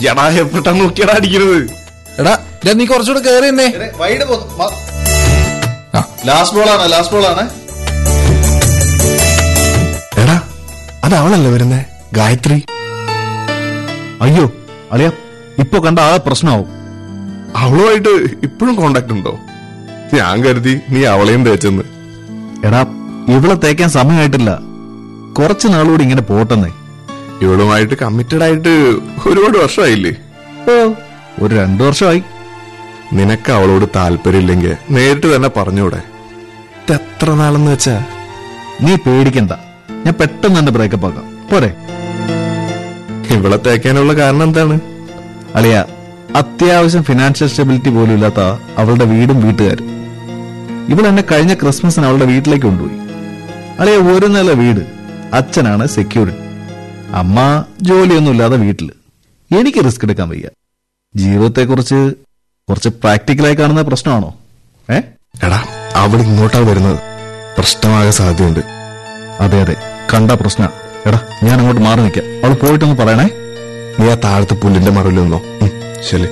എടാ എപ്പോഴാ നോക്കിയടാ അടിക്കുന്നത് എടാ ഞാൻ നീ കുറച്ചുകൂടെ കേറി തന്നെ വൈഡ് ആ. ലാസ്റ്റ് ബോൾ ആണ് ലാസ്റ്റ് ബോൾ ആണ് എടാ അത് അവളല്ലേ വരുന്നേ ഗായത്രി അയ്യോ അളിയ ഇപ്പൊ കണ്ട ആ പ്രശ്നമാവും അവളുമായിട്ട് ഇപ്പോഴും കോണ്ടാക്ട് ഉണ്ടോ ഞാൻ കരുതി നീ അവളെയും തേച്ചെന്ന് എടാ ഇവളെ തേക്കാൻ സമയമായിട്ടില്ല കുറച്ചു നാളുകൂടി ഇങ്ങനെ പോട്ടെന്നേ ഇവളുമായിട്ട് കമ്മിറ്റഡ് ആയിട്ട് ഒരുപാട് വർഷമായില്ലേ ഓ ഒരു രണ്ടു വർഷമായി നിനക്ക് അവളോട് താല്പര്യമില്ലെങ്കിൽ നേരിട്ട് തന്നെ പറഞ്ഞൂടെ ഇത് എത്ര നാളെന്ന് വെച്ചാ നീ പേടിക്കണ്ട ഞാൻ പെട്ടെന്ന് തന്നെ ബ്രേക്കപ്പ് ആക്കാം പോരെ ഇവളെ തേക്കാനുള്ള കാരണം എന്താണ് അളിയ അത്യാവശ്യം ഫിനാൻഷ്യൽ സ്റ്റെബിലിറ്റി പോലും ഇല്ലാത്ത അവളുടെ വീടും വീട്ടുകാരും ഇവൾ എന്നെ കഴിഞ്ഞ ക്രിസ്മസിന് അവളുടെ വീട്ടിലേക്ക് കൊണ്ടുപോയി അളിയ ഒരു നില വീട് അച്ഛനാണ് സെക്യൂരിറ്റി അമ്മ ജോലിയൊന്നുമില്ലാതെ വീട്ടില് എനിക്ക് റിസ്ക് എടുക്കാൻ വയ്യ ജീവിതത്തെക്കുറിച്ച് കുറച്ച് പ്രാക്ടിക്കലായി കാണുന്ന പ്രശ്നമാണോ ഏ എടാ അവൾ ഇങ്ങോട്ടാ വരുന്നത് പ്രശ്നമാകാൻ സാധ്യതയുണ്ട് അതെ അതെ കണ്ട പ്രശ്ന എടാ ഞാൻ അങ്ങോട്ട് മാറി നിൽക്കാം അവൾ പോയിട്ടൊന്ന് പറയണേ നീ ആ താഴത്തെ പുല്ലിന്റെ മറവിൽ നിന്നോ ഉം, ശരി